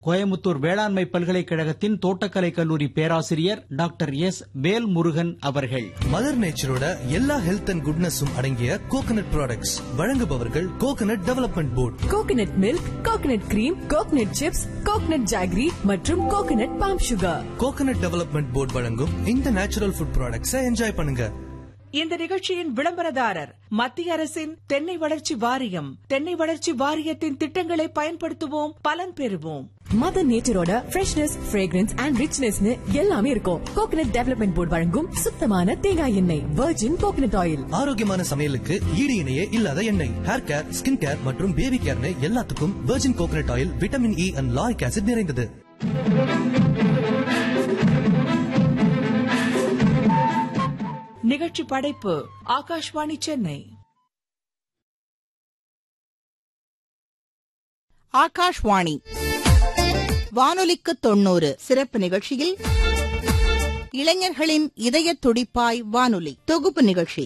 கோயமுத்தூர் வேளாண்மை பல்கலைக்கழகத்தின் தோட்டக்கலை கல்லூரி பேராசிரியர் டாக்டர் எஸ் வேல்முருகன் அவர்கள் மதர் நேச்சரோட எல்லா ஹெல்த் அண்ட் குட்னஸும் அடங்கிய கோகனட் ப்ராடக்ட்ஸ் வழங்குபவர்கள் coconut development board coconut milk coconut cream coconut chips coconut jaggery மற்றும் coconut palm sugar coconut development board வழங்கும் இந்த நேச்சுரல் ஃபுட் ப்ராடக்ட்ஸை என்ஜாய் பண்ணுங்க இந்த நிகழ்ச்சியின் விளம்பரதாரர் மத்திய அரசின் தென்னை வளர்ச்சி வாரியம் தென்னை வளர்ச்சி வாரியத்தின் திட்டங்களை பயன்படுத்துவோம் பலன் பெறுவோம் மதர் நேச்சரோட ஃப்ரெஷ்னஸ் ஃப்ரேக்ரன்ஸ் அண்ட் ரிச்னஸ்னு எல்லாமே இருக்கும் கோகனட் டெவலப்மெண்ட் போர்டு வழங்கும் சுத்தமான தேங்காய் எண்ணெய் வெர்ஜின் கோகனட் ஆயில் ஆரோக்கியமான சமையலுக்கு ஈடு இணையே இல்லாத எண்ணெய் ஹேர் கேர் ஸ்கின் கேர் மற்றும் பேபி கேர்னு எல்லாத்துக்கும் virgin coconut oil vitamin E and lauric acid நிறைந்தது நிகழ்ச்சி படைப்பு ஆகாஷ்வாணி சென்னை ஆகாஷ்வாணி வானொலிக்கு தொண்ணூறு சிறப்பு நிகழ்ச்சியில் இளைஞர்களின் இதய துடிப்பாய் வானொலி தொகுப்பு நிகழ்ச்சி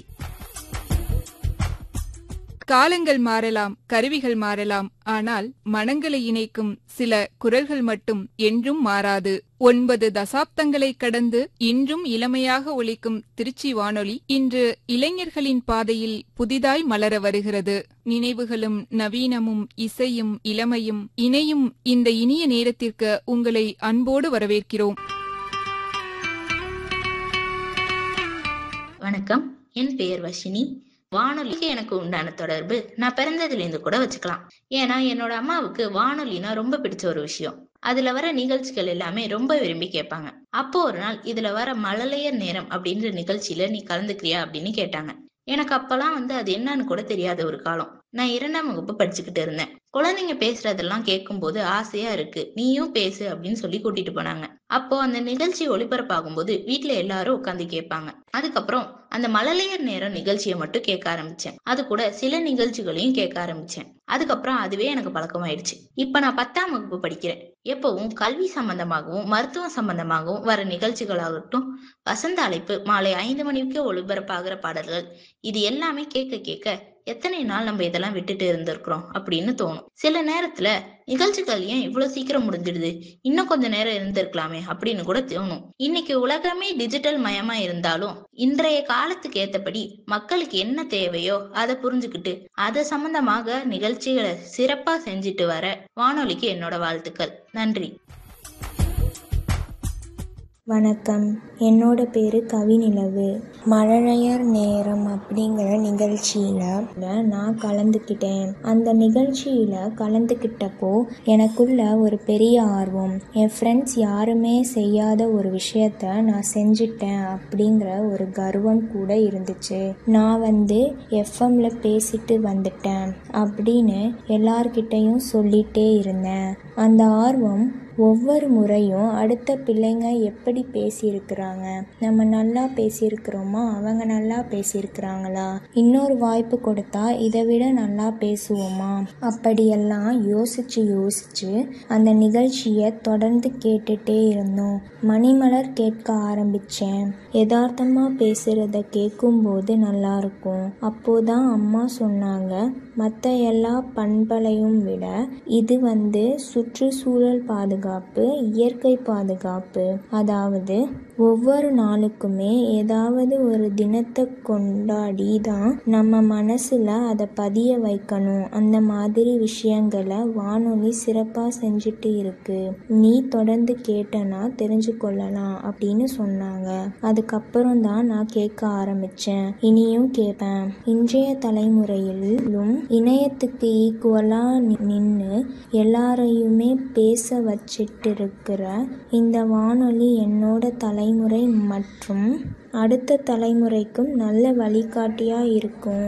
காலங்கள் மாறலாம் கருவிகள் மாறலாம் ஆனால் மனங்களை இணைக்கும் சில குரல்கள் மட்டும் என்றும் மாறாது ஒன்பது தசாப்தங்களை கடந்து இன்றும் இளமையாக ஒலிக்கும் திருச்சி வானொலி இன்று இளைஞர்களின் பாதையில் புதிதாய் மலர வருகிறது நினைவுகளும் நவீனமும் இசையும் இளமையும் இணையும் இந்த இனிய நேரத்திற்கு உங்களை அன்போடு வரவேற்கிறோம் வணக்கம் என் பெயர் வஷினி வானொலிக்கு எனக்கு உண்டான தொடர்பு நான் பிறந்ததுலேருந்து கூட வச்சுக்கலாம் ஏன்னா என்னோட அம்மாவுக்கு வானொலினா ரொம்ப பிடிச்ச ஒரு விஷயம் அதுல வர நிகழ்ச்சிகள் எல்லாமே ரொம்ப விரும்பி கேட்பாங்க அப்போ ஒரு நாள் இதுல வர மழலையர் நேரம் அப்படின்ற நிகழ்ச்சியில நீ கலந்துக்கிறியா அப்படின்னு கேட்டாங்க எனக்கு அப்பெல்லாம் வந்து அது என்னன்னு கூட தெரியாத ஒரு காலம் நான் இரண்டாம் வகுப்பு படிச்சுக்கிட்டு இருந்தேன் குழந்தைங்க பேசுறதெல்லாம் கேட்கும்போது ஆசையா இருக்கு நீயும் பேசு அப்படின்னு சொல்லி கூட்டிட்டு போனாங்க அப்போ அந்த நிகழ்ச்சி ஒளிபரப்பாகும் போது வீட்டுல எல்லாரும் உட்காந்து கேட்பாங்க அதுக்கப்புறம் அந்த மழலையர் நேரம் நிகழ்ச்சியை மட்டும் கேட்க ஆரம்பிச்சேன் அது கூட சில நிகழ்ச்சிகளையும் கேட்க ஆரம்பிச்சேன் அதுக்கப்புறம் அதுவே எனக்கு பழக்கமாயிடுச்சு இப்ப நான் பத்தாம் வகுப்பு படிக்கிறேன் எப்பவும் கல்வி சம்பந்தமாகவும் மருத்துவம் சம்பந்தமாகவும் வர நிகழ்ச்சிகளாகட்டும் வசந்த அழைப்பு மாலை ஐந்து மணிக்கு ஒளிபரப்பாகிற பாடல்கள் இது எல்லாமே கேட்க கேட்க எத்தனை நாள் நம்ம இதெல்லாம் விட்டுட்டு இருந்திருக்கிறோம் அப்படின்னு தோணும் சில நேரத்துல நிகழ்ச்சிகள் ஏன் இவ்வளவு சீக்கிரம் முடிஞ்சிடுது இன்னும் கொஞ்ச நேரம் இருந்திருக்கலாமே அப்படின்னு கூட தோணும் இன்னைக்கு உலகமே டிஜிட்டல் மயமா இருந்தாலும் இன்றைய காலத்துக்கு ஏத்தபடி மக்களுக்கு என்ன தேவையோ அதை புரிஞ்சுக்கிட்டு அது சம்பந்தமாக நிகழ்ச்சிகளை சிறப்பா செஞ்சுட்டு வர வானொலிக்கு என்னோட வாழ்த்துக்கள் நன்றி வணக்கம் என்னோட பேர் கவிநிலவு மழலையர் நேரம் அப்படிங்கிற நிகழ்ச்சியில் நான் கலந்துக்கிட்டேன் அந்த நிகழ்ச்சியில் கலந்துக்கிட்டப்போ எனக்குள்ள ஒரு பெரிய ஆர்வம் என் ஃப்ரெண்ட்ஸ் யாருமே செய்யாத ஒரு விஷயத்த நான் செஞ்சிட்டேன் அப்படிங்கிற ஒரு கர்வம் கூட இருந்துச்சு நான் வந்து எஃப்எம்ல பேசிட்டு வந்துட்டேன் அப்படின்னு எல்லார்கிட்டையும் சொல்லிட்டே இருந்தேன் அந்த ஆர்வம் ஒவ்வொரு முறையும் அடுத்த பிள்ளைங்க எப்படி பேசியிருக்கிறாங்க நம்ம நல்லா பேசியிருக்கிறோமா அவங்க நல்லா பேசியிருக்கிறாங்களா இன்னொரு வாய்ப்பு கொடுத்தா இதை விட நல்லா பேசுவோமா அப்படியெல்லாம் யோசிச்சு யோசிச்சு அந்த நிகழ்ச்சியை தொடர்ந்து கேட்டுட்டே இருந்தோம் மணிமலர் கேட்க ஆரம்பிச்சேன் யதார்த்தமா பேசுறத கேட்கும்போது நல்லா இருக்கும் அப்போதான் அம்மா சொன்னாங்க மற்ற எல்லா பண்பலையும் விட இது வந்து சுற்றுச்சூழல் பாதுகாப்பு இயற்கை பாதுகாப்பு அதாவது ஒவ்வொரு நாளுக்குமே ஏதாவது ஒரு தினத்தை கொண்டாடி தான் நம்ம மனசுல அதை பதிய வைக்கணும் அந்த மாதிரி விஷயங்களை வானொலி சிறப்பாக செஞ்சுட்டு இருக்கு நீ தொடர்ந்து கேட்டனா தெரிஞ்சு கொள்ளலாம் அப்படின்னு சொன்னாங்க அதுக்கப்புறம் தான் நான் கேட்க ஆரம்பிச்சேன் இனியும் கேட்பேன் இன்றைய தலைமுறையிலும் இணையத்துக்கு ஈக்குவலா நின்று எல்லாரையுமே பேச வச்சிட்டு இருக்கிற இந்த வானொலி என்னோட தலைமுறை மற்றும் அடுத்த தலைமுறைக்கும் நல்ல வழிகாட்டியா இருக்கும்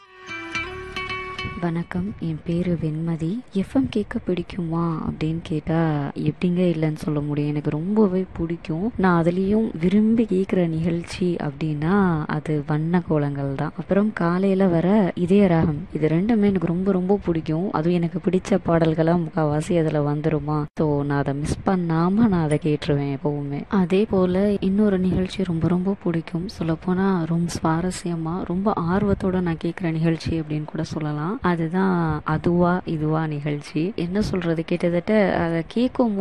வணக்கம் என் பேர் வெண்மதி எஃப்எம் கேட்க பிடிக்குமா அப்படின்னு கேட்டால் எப்படிங்க இல்லைன்னு சொல்ல முடியும் எனக்கு ரொம்பவே பிடிக்கும் நான் அதுலேயும் விரும்பி கேட்குற நிகழ்ச்சி அப்படின்னா அது வண்ண கோலங்கள் தான் அப்புறம் காலையில் வர இதய ராகம் இது ரெண்டுமே எனக்கு ரொம்ப ரொம்ப பிடிக்கும் அதுவும் எனக்கு பிடிச்ச பாடல்களாக முக்கால்வாசி அதில் வந்துருமா ஸோ நான் அதை மிஸ் பண்ணாமல் நான் அதை கேட்டுருவேன் எப்போவுமே அதே போல் இன்னொரு நிகழ்ச்சி ரொம்ப ரொம்ப பிடிக்கும் சொல்லப்போனால் ரொம்ப சுவாரஸ்யமாக ரொம்ப ஆர்வத்தோட நான் கேட்குற நிகழ்ச்சி அப்படின்னு கூட சொல்லலாம் அதுதான் அதுவா இதுவா நிகழ்ச்சி என்ன சொல்றது கிட்டத்தட்ட அதை கேட்கும்